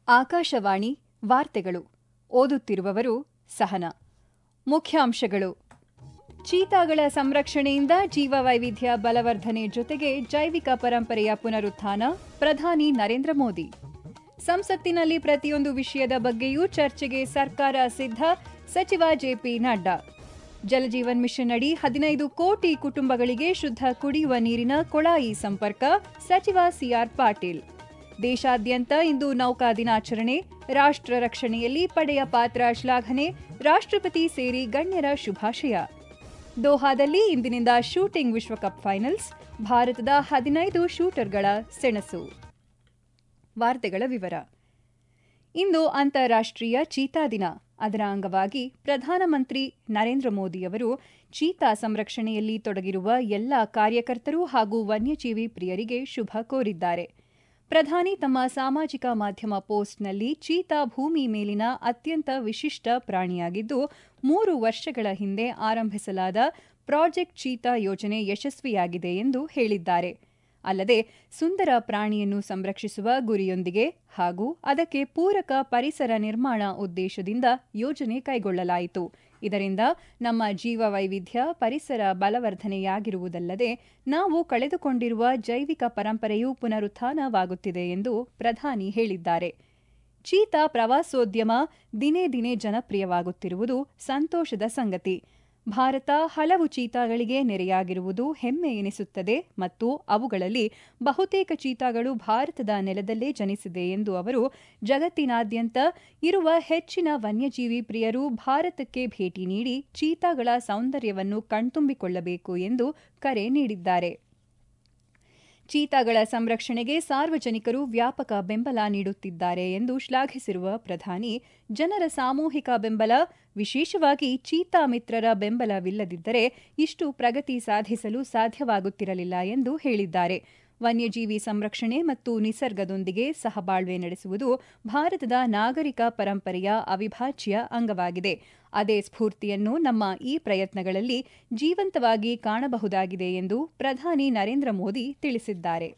ಆಕಾಶವಾಣಿ ವಾರ್ತೆಗಳು ಓದುತ್ತಿರುವವರು ಸಹನಾ ಮುಖ್ಯಾಂಶಗಳು ಚೀತಾಗಳ ಸಂರಕ್ಷಣೆಯಿಂದ ಜೀವವೈವಿಧ್ಯ ಬಲವರ್ಧನೆ ಜೊತೆಗೆ ಜೈವಿಕ ಪರಂಪರೆಯ ಪುನರುತ್ಥಾನ ಪ್ರಧಾನಿ ನರೇಂದ್ರ ಮೋದಿ ಸಂಸತ್ತಿನಲ್ಲಿ ಪ್ರತಿಯೊಂದು ವಿಷಯದ ಬಗ್ಗೆಯೂ ಚರ್ಚೆಗೆ ಸರ್ಕಾರ ಸಿದ್ಧ ಸಚಿವ ಜೆಪಿ ನಡ್ಡಾ ಜಲಜೀವನ್ ಮಿಷನ್ ಅಡಿ ಹದಿನೈದು ಕೋಟಿ ಕುಟುಂಬಗಳಿಗೆ ಶುದ್ಧ ಕುಡಿಯುವ ನೀರಿನ ಕೊಳಾಯಿ ಸಂಪರ್ಕ ಸಚಿವ ಸಿಆರ್ ಪಾಟೀಲ್ ದೇಶಾದ್ಯಂತ ಇಂದು ನೌಕಾ ದಿನಾಚರಣೆ ರಾಷ್ಟ್ರ ರಕ್ಷಣೆಯಲ್ಲಿ ಪಡೆಯ ಪಾತ್ರ ಶ್ಲಾಘನೆ ರಾಷ್ಟ್ರಪತಿ ಸೇರಿ ಗಣ್ಯರ ಶುಭಾಶಯ ದೋಹಾದಲ್ಲಿ ಇಂದಿನಿಂದ ಶೂಟಿಂಗ್ ವಿಶ್ವಕಪ್ ಫೈನಲ್ಸ್ ಭಾರತದ ಹದಿನೈದು ಶೂಟರ್ಗಳ ಸೆಣಸು ವಾರ್ತೆಗಳ ವಿವರ ಇಂದು ಅಂತಾರಾಷ್ಟ್ರೀಯ ಚೀತಾ ದಿನ ಅದರ ಅಂಗವಾಗಿ ಪ್ರಧಾನಮಂತ್ರಿ ನರೇಂದ್ರ ಮೋದಿಯವರು ಚೀತಾ ಸಂರಕ್ಷಣೆಯಲ್ಲಿ ತೊಡಗಿರುವ ಎಲ್ಲ ಕಾರ್ಯಕರ್ತರು ಹಾಗೂ ವನ್ಯಜೀವಿ ಪ್ರಿಯರಿಗೆ ಶುಭ ಕೋರಿದ್ದಾರೆ ಪ್ರಧಾನಿ ತಮ್ಮ ಸಾಮಾಜಿಕ ಮಾಧ್ಯಮ ಪೋಸ್ಟ್ನಲ್ಲಿ ಚೀತಾ ಭೂಮಿ ಮೇಲಿನ ಅತ್ಯಂತ ವಿಶಿಷ್ಟ ಪ್ರಾಣಿಯಾಗಿದ್ದು ಮೂರು ವರ್ಷಗಳ ಹಿಂದೆ ಆರಂಭಿಸಲಾದ ಪ್ರಾಜೆಕ್ಟ್ ಚೀತಾ ಯೋಜನೆ ಯಶಸ್ವಿಯಾಗಿದೆ ಎಂದು ಹೇಳಿದ್ದಾರೆ ಅಲ್ಲದೆ ಸುಂದರ ಪ್ರಾಣಿಯನ್ನು ಸಂರಕ್ಷಿಸುವ ಗುರಿಯೊಂದಿಗೆ ಹಾಗೂ ಅದಕ್ಕೆ ಪೂರಕ ಪರಿಸರ ನಿರ್ಮಾಣ ಉದ್ದೇಶದಿಂದ ಯೋಜನೆ ಕೈಗೊಳ್ಳಲಾಯಿತು ಇದರಿಂದ ನಮ್ಮ ಜೀವ ವೈವಿಧ್ಯ ಪರಿಸರ ಬಲವರ್ಧನೆಯಾಗಿರುವುದಲ್ಲದೆ ನಾವು ಕಳೆದುಕೊಂಡಿರುವ ಜೈವಿಕ ಪರಂಪರೆಯೂ ಪುನರುತ್ಥಾನವಾಗುತ್ತಿದೆ ಎಂದು ಪ್ರಧಾನಿ ಹೇಳಿದ್ದಾರೆ ಚೀತಾ ಪ್ರವಾಸೋದ್ಯಮ ದಿನೇ ದಿನೇ ಜನಪ್ರಿಯವಾಗುತ್ತಿರುವುದು ಸಂತೋಷದ ಸಂಗತಿ ಭಾರತ ಹಲವು ಚೀತಾಗಳಿಗೆ ನೆರೆಯಾಗಿರುವುದು ಹೆಮ್ಮೆ ಎನಿಸುತ್ತದೆ ಮತ್ತು ಅವುಗಳಲ್ಲಿ ಬಹುತೇಕ ಚೀತಾಗಳು ಭಾರತದ ನೆಲದಲ್ಲೇ ಜನಿಸಿದೆ ಎಂದು ಅವರು ಜಗತ್ತಿನಾದ್ಯಂತ ಇರುವ ಹೆಚ್ಚಿನ ವನ್ಯಜೀವಿ ಪ್ರಿಯರು ಭಾರತಕ್ಕೆ ಭೇಟಿ ನೀಡಿ ಚೀತಾಗಳ ಸೌಂದರ್ಯವನ್ನು ಕಣ್ತುಂಬಿಕೊಳ್ಳಬೇಕು ಎಂದು ಕರೆ ನೀಡಿದ್ದಾರೆ ಚೀತಾಗಳ ಸಂರಕ್ಷಣೆಗೆ ಸಾರ್ವಜನಿಕರು ವ್ಯಾಪಕ ಬೆಂಬಲ ನೀಡುತ್ತಿದ್ದಾರೆ ಎಂದು ಶ್ಲಾಘಿಸಿರುವ ಪ್ರಧಾನಿ ಜನರ ಸಾಮೂಹಿಕ ಬೆಂಬಲ ವಿಶೇಷವಾಗಿ ಚೀತಾ ಮಿತ್ರರ ಬೆಂಬಲವಿಲ್ಲದಿದ್ದರೆ ಇಷ್ಟು ಪ್ರಗತಿ ಸಾಧಿಸಲು ಸಾಧ್ಯವಾಗುತ್ತಿರಲಿಲ್ಲ ಎಂದು ಹೇಳಿದ್ದಾರೆ ವನ್ಯಜೀವಿ ಸಂರಕ್ಷಣೆ ಮತ್ತು ನಿಸರ್ಗದೊಂದಿಗೆ ಸಹಬಾಳ್ವೆ ನಡೆಸುವುದು ಭಾರತದ ನಾಗರಿಕ ಪರಂಪರೆಯ ಅವಿಭಾಜ್ಯ ಅಂಗವಾಗಿದೆ ಅದೇ ಸ್ಫೂರ್ತಿಯನ್ನು ನಮ್ಮ ಈ ಪ್ರಯತ್ನಗಳಲ್ಲಿ ಜೀವಂತವಾಗಿ ಕಾಣಬಹುದಾಗಿದೆ ಎಂದು ಪ್ರಧಾನಿ ನರೇಂದ್ರ ಮೋದಿ ತಿಳಿಸಿದ್ದಾರೆ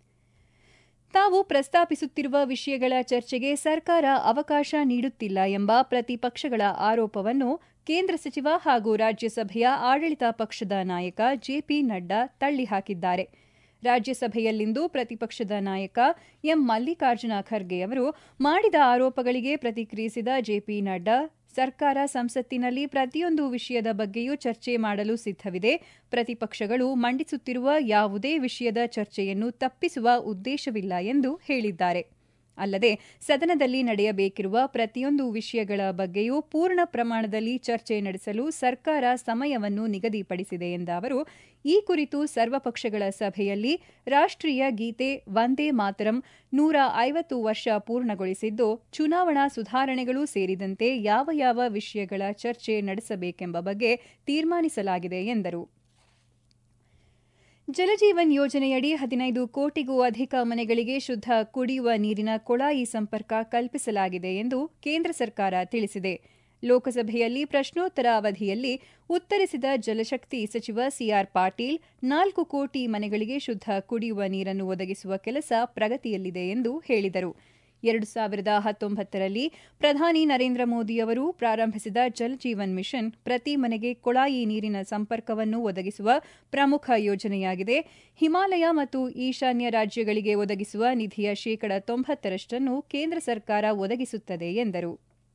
ತಾವು ಪ್ರಸ್ತಾಪಿಸುತ್ತಿರುವ ವಿಷಯಗಳ ಚರ್ಚೆಗೆ ಸರ್ಕಾರ ಅವಕಾಶ ನೀಡುತ್ತಿಲ್ಲ ಎಂಬ ಪ್ರತಿಪಕ್ಷಗಳ ಆರೋಪವನ್ನು ಕೇಂದ್ರ ಸಚಿವ ಹಾಗೂ ರಾಜ್ಯಸಭೆಯ ಆಡಳಿತ ಪಕ್ಷದ ನಾಯಕ ಜೆಪಿ ನಡ್ಡಾ ತಳ್ಳಿಹಾಕಿದ್ದಾರೆ ರಾಜ್ಯಸಭೆಯಲ್ಲಿಂದು ಪ್ರತಿಪಕ್ಷದ ನಾಯಕ ಎಂ ಮಲ್ಲಿಕಾರ್ಜುನ ಖರ್ಗೆ ಅವರು ಮಾಡಿದ ಆರೋಪಗಳಿಗೆ ಪ್ರತಿಕ್ರಿಯಿಸಿದ ಜೆಪಿ ನಡ್ಡಾ ಸರ್ಕಾರ ಸಂಸತ್ತಿನಲ್ಲಿ ಪ್ರತಿಯೊಂದು ವಿಷಯದ ಬಗ್ಗೆಯೂ ಚರ್ಚೆ ಮಾಡಲು ಸಿದ್ದವಿದೆ ಪ್ರತಿಪಕ್ಷಗಳು ಮಂಡಿಸುತ್ತಿರುವ ಯಾವುದೇ ವಿಷಯದ ಚರ್ಚೆಯನ್ನು ತಪ್ಪಿಸುವ ಉದ್ದೇಶವಿಲ್ಲ ಎಂದು ಹೇಳಿದ್ದಾರೆ ಅಲ್ಲದೆ ಸದನದಲ್ಲಿ ನಡೆಯಬೇಕಿರುವ ಪ್ರತಿಯೊಂದು ವಿಷಯಗಳ ಬಗ್ಗೆಯೂ ಪೂರ್ಣ ಪ್ರಮಾಣದಲ್ಲಿ ಚರ್ಚೆ ನಡೆಸಲು ಸರ್ಕಾರ ಸಮಯವನ್ನು ನಿಗದಿಪಡಿಸಿದೆ ಎಂದ ಅವರು ಈ ಕುರಿತು ಸರ್ವಪಕ್ಷಗಳ ಸಭೆಯಲ್ಲಿ ರಾಷ್ಟ್ರೀಯ ಗೀತೆ ವಂದೇ ಮಾತರಂ ನೂರ ಐವತ್ತು ವರ್ಷ ಪೂರ್ಣಗೊಳಿಸಿದ್ದು ಚುನಾವಣಾ ಸುಧಾರಣೆಗಳು ಸೇರಿದಂತೆ ಯಾವ ಯಾವ ವಿಷಯಗಳ ಚರ್ಚೆ ನಡೆಸಬೇಕೆಂಬ ಬಗ್ಗೆ ತೀರ್ಮಾನಿಸಲಾಗಿದೆ ಎಂದರು ಜಲಜೀವನ್ ಯೋಜನೆಯಡಿ ಹದಿನೈದು ಕೋಟಿಗೂ ಅಧಿಕ ಮನೆಗಳಿಗೆ ಶುದ್ಧ ಕುಡಿಯುವ ನೀರಿನ ಕೊಳಾಯಿ ಸಂಪರ್ಕ ಕಲ್ಪಿಸಲಾಗಿದೆ ಎಂದು ಕೇಂದ್ರ ಸರ್ಕಾರ ತಿಳಿಸಿದೆ ಲೋಕಸಭೆಯಲ್ಲಿ ಪ್ರಶ್ನೋತ್ತರ ಅವಧಿಯಲ್ಲಿ ಉತ್ತರಿಸಿದ ಜಲಶಕ್ತಿ ಸಚಿವ ಸಿಆರ್ ಪಾಟೀಲ್ ನಾಲ್ಕು ಕೋಟಿ ಮನೆಗಳಿಗೆ ಶುದ್ಧ ಕುಡಿಯುವ ನೀರನ್ನು ಒದಗಿಸುವ ಕೆಲಸ ಪ್ರಗತಿಯಲ್ಲಿದೆ ಎಂದು ಹೇಳಿದರು ಎರಡು ಸಾವಿರದ ಹತ್ತೊಂಬತ್ತರಲ್ಲಿ ಪ್ರಧಾನಿ ನರೇಂದ್ರ ಮೋದಿ ಅವರು ಪ್ರಾರಂಭಿಸಿದ ಜಲ್ ಜೀವನ್ ಮಿಷನ್ ಪ್ರತಿ ಮನೆಗೆ ಕೊಳಾಯಿ ನೀರಿನ ಸಂಪರ್ಕವನ್ನು ಒದಗಿಸುವ ಪ್ರಮುಖ ಯೋಜನೆಯಾಗಿದೆ ಹಿಮಾಲಯ ಮತ್ತು ಈಶಾನ್ಯ ರಾಜ್ಯಗಳಿಗೆ ಒದಗಿಸುವ ನಿಧಿಯ ಶೇಕಡ ತೊಂಬತ್ತರಷ್ಟನ್ನು ಕೇಂದ್ರ ಸರ್ಕಾರ ಒದಗಿಸುತ್ತದೆ ಎಂದರು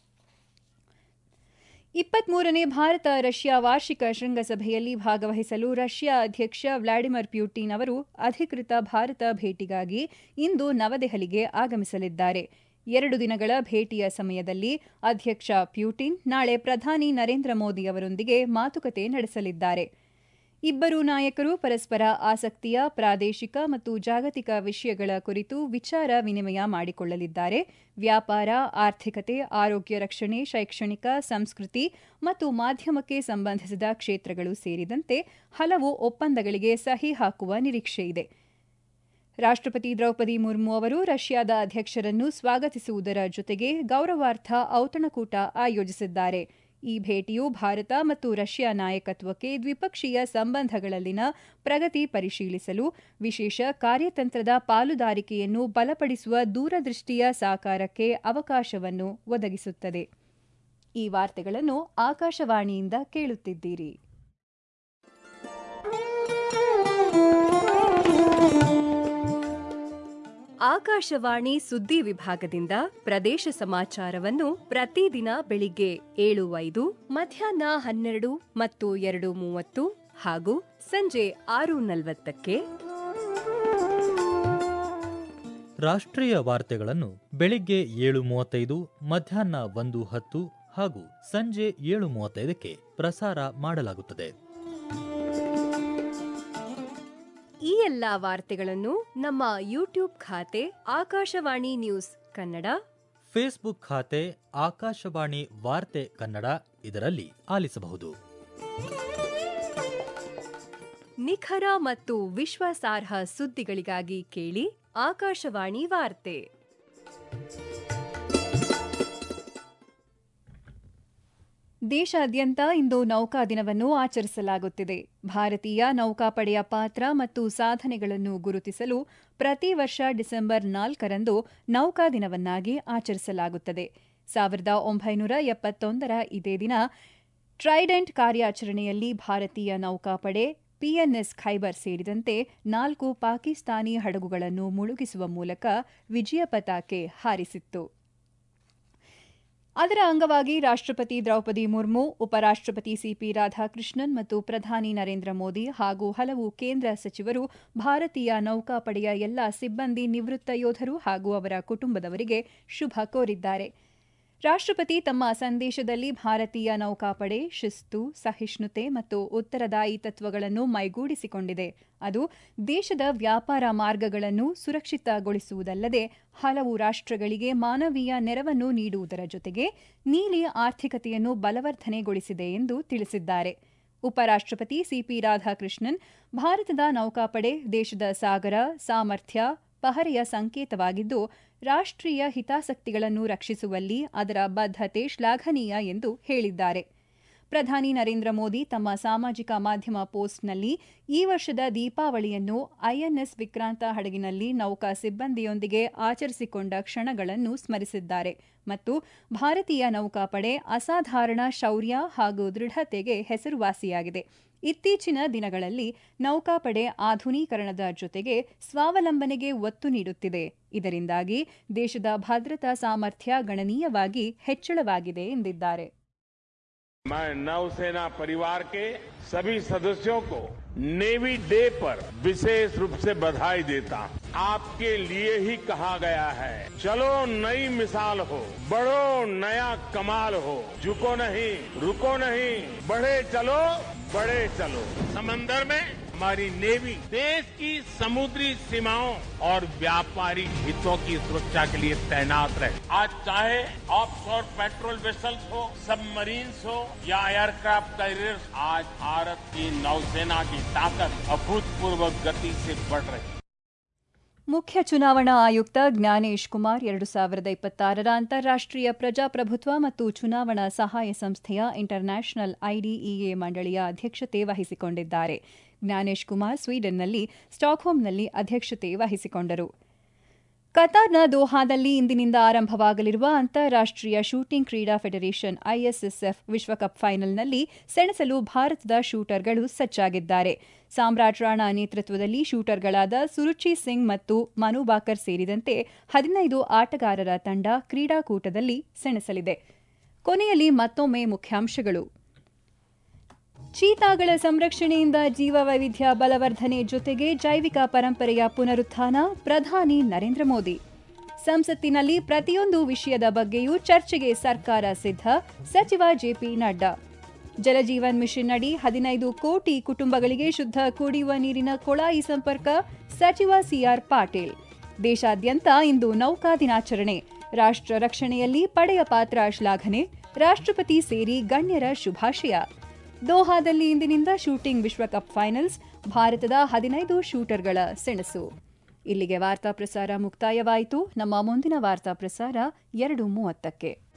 ಇಪ್ಪತ್ಮೂರನೇ ಭಾರತ ರಷ್ಯಾ ವಾರ್ಷಿಕ ಶೃಂಗಸಭೆಯಲ್ಲಿ ಭಾಗವಹಿಸಲು ರಷ್ಯಾ ಅಧ್ಯಕ್ಷ ವ್ಲಾಡಿಮಿರ್ ಪ್ಯೂಟಿನ್ ಅವರು ಅಧಿಕೃತ ಭಾರತ ಭೇಟಿಗಾಗಿ ಇಂದು ನವದೆಹಲಿಗೆ ಆಗಮಿಸಲಿದ್ದಾರೆ ಎರಡು ದಿನಗಳ ಭೇಟಿಯ ಸಮಯದಲ್ಲಿ ಅಧ್ಯಕ್ಷ ಪ್ಯೂಟಿನ್ ನಾಳೆ ಪ್ರಧಾನಿ ನರೇಂದ್ರ ಮೋದಿ ಅವರೊಂದಿಗೆ ಮಾತುಕತೆ ನಡೆಸಲಿದ್ದಾರೆ ಇಬ್ಬರೂ ನಾಯಕರು ಪರಸ್ಪರ ಆಸಕ್ತಿಯ ಪ್ರಾದೇಶಿಕ ಮತ್ತು ಜಾಗತಿಕ ವಿಷಯಗಳ ಕುರಿತು ವಿಚಾರ ವಿನಿಮಯ ಮಾಡಿಕೊಳ್ಳಲಿದ್ದಾರೆ ವ್ಯಾಪಾರ ಆರ್ಥಿಕತೆ ಆರೋಗ್ಯ ರಕ್ಷಣೆ ಶೈಕ್ಷಣಿಕ ಸಂಸ್ಕೃತಿ ಮತ್ತು ಮಾಧ್ಯಮಕ್ಕೆ ಸಂಬಂಧಿಸಿದ ಕ್ಷೇತ್ರಗಳು ಸೇರಿದಂತೆ ಹಲವು ಒಪ್ಪಂದಗಳಿಗೆ ಸಹಿ ಹಾಕುವ ನಿರೀಕ್ಷೆಯಿದೆ ರಾಷ್ಟ್ರಪತಿ ದ್ರೌಪದಿ ಮುರ್ಮು ಅವರು ರಷ್ಯಾದ ಅಧ್ಯಕ್ಷರನ್ನು ಸ್ವಾಗತಿಸುವುದರ ಜೊತೆಗೆ ಗೌರವಾರ್ಥ ಔತಣಕೂಟ ಆಯೋಜಿಸಿದ್ದಾರೆ ಈ ಭೇಟಿಯು ಭಾರತ ಮತ್ತು ರಷ್ಯಾ ನಾಯಕತ್ವಕ್ಕೆ ದ್ವಿಪಕ್ಷೀಯ ಸಂಬಂಧಗಳಲ್ಲಿನ ಪ್ರಗತಿ ಪರಿಶೀಲಿಸಲು ವಿಶೇಷ ಕಾರ್ಯತಂತ್ರದ ಪಾಲುದಾರಿಕೆಯನ್ನು ಬಲಪಡಿಸುವ ದೂರದೃಷ್ಟಿಯ ಸಾಕಾರಕ್ಕೆ ಅವಕಾಶವನ್ನು ಒದಗಿಸುತ್ತದೆ ಈ ವಾರ್ತೆಗಳನ್ನು ಆಕಾಶವಾಣಿಯಿಂದ ಕೇಳುತ್ತಿದ್ದೀರಿ ಆಕಾಶವಾಣಿ ಸುದ್ದಿ ವಿಭಾಗದಿಂದ ಪ್ರದೇಶ ಸಮಾಚಾರವನ್ನು ಪ್ರತಿದಿನ ಬೆಳಿಗ್ಗೆ ಏಳು ಐದು ಮಧ್ಯಾಹ್ನ ಹನ್ನೆರಡು ಮತ್ತು ಎರಡು ಮೂವತ್ತು ಹಾಗೂ ಸಂಜೆ ಆರು ನಲವತ್ತಕ್ಕೆ ರಾಷ್ಟ್ರೀಯ ವಾರ್ತೆಗಳನ್ನು ಬೆಳಿಗ್ಗೆ ಏಳು ಮೂವತ್ತೈದು ಮಧ್ಯಾಹ್ನ ಒಂದು ಹತ್ತು ಹಾಗೂ ಸಂಜೆ ಏಳು ಮೂವತ್ತೈದಕ್ಕೆ ಪ್ರಸಾರ ಮಾಡಲಾಗುತ್ತದೆ ಈ ಎಲ್ಲ ವಾರ್ತೆಗಳನ್ನು ನಮ್ಮ ಯೂಟ್ಯೂಬ್ ಖಾತೆ ಆಕಾಶವಾಣಿ ನ್ಯೂಸ್ ಕನ್ನಡ ಫೇಸ್ಬುಕ್ ಖಾತೆ ಆಕಾಶವಾಣಿ ವಾರ್ತೆ ಕನ್ನಡ ಇದರಲ್ಲಿ ಆಲಿಸಬಹುದು ನಿಖರ ಮತ್ತು ವಿಶ್ವಾಸಾರ್ಹ ಸುದ್ದಿಗಳಿಗಾಗಿ ಕೇಳಿ ಆಕಾಶವಾಣಿ ವಾರ್ತೆ ದೇಶಾದ್ಯಂತ ಇಂದು ನೌಕಾ ದಿನವನ್ನು ಆಚರಿಸಲಾಗುತ್ತಿದೆ ಭಾರತೀಯ ನೌಕಾಪಡೆಯ ಪಾತ್ರ ಮತ್ತು ಸಾಧನೆಗಳನ್ನು ಗುರುತಿಸಲು ಪ್ರತಿ ವರ್ಷ ಡಿಸೆಂಬರ್ ನಾಲ್ಕರಂದು ನೌಕಾ ದಿನವನ್ನಾಗಿ ಆಚರಿಸಲಾಗುತ್ತದೆ ಸಾವಿರದ ಒಂಬೈನೂರ ಎಪ್ಪತ್ತೊಂದರ ಇದೇ ದಿನ ಟ್ರೈಡೆಂಟ್ ಕಾರ್ಯಾಚರಣೆಯಲ್ಲಿ ಭಾರತೀಯ ನೌಕಾಪಡೆ ಪಿಎನ್ಎಸ್ ಖೈಬರ್ ಸೇರಿದಂತೆ ನಾಲ್ಕು ಪಾಕಿಸ್ತಾನಿ ಹಡಗುಗಳನ್ನು ಮುಳುಗಿಸುವ ಮೂಲಕ ವಿಜಯ ಪತಾಕೆ ಹಾರಿಸಿತ್ತು ಅದರ ಅಂಗವಾಗಿ ರಾಷ್ಟ್ರಪತಿ ದ್ರೌಪದಿ ಮುರ್ಮು ಉಪರಾಷ್ಟ್ರಪತಿ ಸಿಪಿ ರಾಧಾಕೃಷ್ಣನ್ ಮತ್ತು ಪ್ರಧಾನಿ ನರೇಂದ್ರ ಮೋದಿ ಹಾಗೂ ಹಲವು ಕೇಂದ್ರ ಸಚಿವರು ಭಾರತೀಯ ನೌಕಾಪಡೆಯ ಎಲ್ಲ ಸಿಬ್ಬಂದಿ ನಿವೃತ್ತ ಯೋಧರು ಹಾಗೂ ಅವರ ಕುಟುಂಬದವರಿಗೆ ಶುಭ ಕೋರಿದ್ದಾರೆ ರಾಷ್ಟ್ರಪತಿ ತಮ್ಮ ಸಂದೇಶದಲ್ಲಿ ಭಾರತೀಯ ನೌಕಾಪಡೆ ಶಿಸ್ತು ಸಹಿಷ್ಣುತೆ ಮತ್ತು ಉತ್ತರದಾಯಿ ತತ್ವಗಳನ್ನು ಮೈಗೂಡಿಸಿಕೊಂಡಿದೆ ಅದು ದೇಶದ ವ್ಯಾಪಾರ ಮಾರ್ಗಗಳನ್ನು ಸುರಕ್ಷಿತಗೊಳಿಸುವುದಲ್ಲದೆ ಹಲವು ರಾಷ್ಟ್ರಗಳಿಗೆ ಮಾನವೀಯ ನೆರವನ್ನು ನೀಡುವುದರ ಜೊತೆಗೆ ನೀಲಿ ಆರ್ಥಿಕತೆಯನ್ನು ಬಲವರ್ಧನೆಗೊಳಿಸಿದೆ ಎಂದು ತಿಳಿಸಿದ್ದಾರೆ ಉಪರಾಷ್ಟ್ರಪತಿ ಸಿಪಿ ರಾಧಾಕೃಷ್ಣನ್ ಭಾರತದ ನೌಕಾಪಡೆ ದೇಶದ ಸಾಗರ ಸಾಮರ್ಥ್ಯ ಪಹರೆಯ ಸಂಕೇತವಾಗಿದ್ದು ರಾಷ್ಟ್ರೀಯ ಹಿತಾಸಕ್ತಿಗಳನ್ನು ರಕ್ಷಿಸುವಲ್ಲಿ ಅದರ ಬದ್ಧತೆ ಶ್ಲಾಘನೀಯ ಎಂದು ಹೇಳಿದ್ದಾರೆ ಪ್ರಧಾನಿ ನರೇಂದ್ರ ಮೋದಿ ತಮ್ಮ ಸಾಮಾಜಿಕ ಮಾಧ್ಯಮ ಪೋಸ್ಟ್ನಲ್ಲಿ ಈ ವರ್ಷದ ದೀಪಾವಳಿಯನ್ನು ಐಎನ್ಎಸ್ ವಿಕ್ರಾಂತ ಹಡಗಿನಲ್ಲಿ ನೌಕಾ ಸಿಬ್ಬಂದಿಯೊಂದಿಗೆ ಆಚರಿಸಿಕೊಂಡ ಕ್ಷಣಗಳನ್ನು ಸ್ಮರಿಸಿದ್ದಾರೆ ಮತ್ತು ಭಾರತೀಯ ನೌಕಾಪಡೆ ಅಸಾಧಾರಣ ಶೌರ್ಯ ಹಾಗೂ ದೃಢತೆಗೆ ಹೆಸರುವಾಸಿಯಾಗಿದೆ ಇತ್ತೀಚಿನ ದಿನಗಳಲ್ಲಿ ನೌಕಾಪಡೆ ಆಧುನೀಕರಣದ ಜೊತೆಗೆ ಸ್ವಾವಲಂಬನೆಗೆ ಒತ್ತು ನೀಡುತ್ತಿದೆ ಇದರಿಂದಾಗಿ ದೇಶದ ಭದ್ರತಾ ಸಾಮರ್ಥ್ಯ ಗಣನೀಯವಾಗಿ ಹೆಚ್ಚಳವಾಗಿದೆ ಎಂದಿದ್ದಾರೆ मैं नौसेना परिवार के सभी सदस्यों को नेवी डे पर विशेष रूप से बधाई देता हूं आपके लिए ही कहा गया है चलो नई मिसाल हो बढ़ो नया कमाल हो झुको नहीं रुको नहीं बढ़े चलो बड़े चलो समंदर में हमारी नेवी देश की समुद्री सीमाओं और व्यापारिक हितों की सुरक्षा के लिए तैनात रहे आज चाहे ऑफशोर पेट्रोल वेसल्स हो सबमरीन्स हो या एयरक्राफ्ट कैरियर्स आज भारत की नौसेना की ताकत अभूतपूर्व गति से बढ़ रही है ಮುಖ್ಯ ಚುನಾವಣಾ ಆಯುಕ್ತ ಜ್ಞಾನೇಶ್ ಕುಮಾರ್ ಎರಡು ಸಾವಿರದ ಇಪ್ಪತ್ತಾರರ ಅಂತಾರಾಷ್ಟ್ರೀಯ ಪ್ರಜಾಪ್ರಭುತ್ವ ಮತ್ತು ಚುನಾವಣಾ ಸಹಾಯ ಸಂಸ್ಥೆಯ ಇಂಟರ್ನ್ಯಾಷನಲ್ ಐಡಿಇಎ ಮಂಡಳಿಯ ಅಧ್ಯಕ್ಷತೆ ವಹಿಸಿಕೊಂಡಿದ್ದಾರೆ ಜ್ಞಾನೇಶ್ ಕುಮಾರ್ ಸ್ವೀಡನ್ನಲ್ಲಿ ಸ್ಟಾಕ್ಹೋಮ್ನಲ್ಲಿ ಅಧ್ಯಕ್ಷತೆ ವಹಿಸಿಕೊಂಡರು ಕತಾರ್ನ ದೋಹಾದಲ್ಲಿ ಇಂದಿನಿಂದ ಆರಂಭವಾಗಲಿರುವ ಅಂತಾರಾಷ್ಟ್ರೀಯ ಶೂಟಿಂಗ್ ಕ್ರೀಡಾ ಫೆಡರೇಷನ್ ಐಎಸ್ಎಸ್ಎಫ್ ವಿಶ್ವಕಪ್ ಫೈನಲ್ನಲ್ಲಿ ಸೆಣಸಲು ಭಾರತದ ಶೂಟರ್ಗಳು ಸಜ್ಜಾಗಿದ್ದಾರೆ ಸಾಮ್ರಾಟ್ ರಾಣಾ ನೇತೃತ್ವದಲ್ಲಿ ಶೂಟರ್ಗಳಾದ ಸುರುಚಿ ಸಿಂಗ್ ಮತ್ತು ಮನು ಬಾಕರ್ ಸೇರಿದಂತೆ ಹದಿನೈದು ಆಟಗಾರರ ತಂಡ ಕ್ರೀಡಾಕೂಟದಲ್ಲಿ ಸೆಣಸಲಿದೆ ಕೊನೆಯಲ್ಲಿ ಮತ್ತೊಮ್ಮೆ ಮುಖ್ಯಾಂಶಗಳು ಚೀತಾಗಳ ಸಂರಕ್ಷಣೆಯಿಂದ ಜೀವವೈವಿಧ್ಯ ಬಲವರ್ಧನೆ ಜೊತೆಗೆ ಜೈವಿಕ ಪರಂಪರೆಯ ಪುನರುತ್ಥಾನ ಪ್ರಧಾನಿ ನರೇಂದ್ರ ಮೋದಿ ಸಂಸತ್ತಿನಲ್ಲಿ ಪ್ರತಿಯೊಂದು ವಿಷಯದ ಬಗ್ಗೆಯೂ ಚರ್ಚೆಗೆ ಸರ್ಕಾರ ಸಿದ್ಧ ಸಚಿವ ಜೆಪಿ ನಡ್ಡಾ ಜಲಜೀವನ್ ಮಿಷನ್ ಅಡಿ ಹದಿನೈದು ಕೋಟಿ ಕುಟುಂಬಗಳಿಗೆ ಶುದ್ಧ ಕುಡಿಯುವ ನೀರಿನ ಕೊಳಾಯಿ ಸಂಪರ್ಕ ಸಚಿವ ಸಿಆರ್ ಪಾಟೀಲ್ ದೇಶಾದ್ಯಂತ ಇಂದು ನೌಕಾ ದಿನಾಚರಣೆ ರಾಷ್ಟ್ರ ರಕ್ಷಣೆಯಲ್ಲಿ ಪಡೆಯ ಪಾತ್ರ ಶ್ಲಾಘನೆ ರಾಷ್ಟ್ರಪತಿ ಸೇರಿ ಗಣ್ಯರ ಶುಭಾಶಯ ದೋಹಾದಲ್ಲಿ ಇಂದಿನಿಂದ ಶೂಟಿಂಗ್ ವಿಶ್ವಕಪ್ ಫೈನಲ್ಸ್ ಭಾರತದ ಹದಿನೈದು ಶೂಟರ್ಗಳ ಸೆಣಸು ಇಲ್ಲಿಗೆ ವಾರ್ತಾ ಪ್ರಸಾರ ಮುಕ್ತಾಯವಾಯಿತು ನಮ್ಮ ಮುಂದಿನ ವಾರ್ತಾ ಪ್ರಸಾರ ಎರಡು ಮೂವತ್ತಕ್ಕೆ